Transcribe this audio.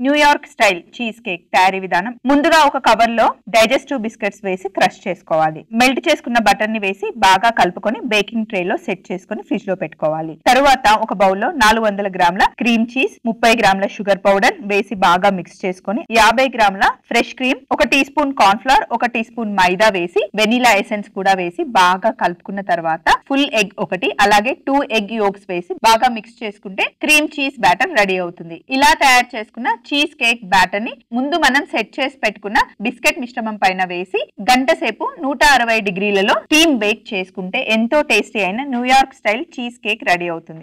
New York style cheese cake తయారీ విధానం ముందుగా ఒక కవర్ లో డైజెస్టివ్ బిస్కెట్స్ వేసి క్రష్ చేసుకోవాలి మెల్ట్ చేసుకున్న బటర్ ని వేసి బాగా కలుపుకొని బేకింగ్ ట్రే లో సెట్ చేసుకొని ఫ్రిడ్జ్ లో పెట్టుకోవాలి తరువాత ఒక బౌల్ లో నాలుగు వందల గ్రాముల క్రీమ్ చీజ్ ముప్పై గ్రాముల షుగర్ పౌడర్ వేసి బాగా మిక్స్ చేసుకొని యాభై గ్రాముల ఫ్రెష్ క్రీమ్ ఒక టీ స్పూన్ కార్న్ ఫ్లవర్ ఒక టీ స్పూన్ మైదా వేసి వెనిలా ఎసెన్స్ కూడా వేసి బాగా కలుపుకున్న తర్వాత ఫుల్ ఎగ్ ఒకటి అలాగే టూ ఎగ్ యోగ్స్ వేసి బాగా మిక్స్ చేసుకుంటే క్రీమ్ చీజ్ బ్యాటర్ రెడీ అవుతుంది ఇలా తయారు చేసుకున్న చీజ్ కేక్ బ్యాటర్ ని ముందు మనం సెట్ చేసి పెట్టుకున్న బిస్కెట్ మిశ్రమం పైన వేసి గంట సేపు నూట అరవై డిగ్రీలలో స్టీమ్ బేక్ చేసుకుంటే ఎంతో టేస్టీ అయిన New York style cheese cake ready అవుతుంది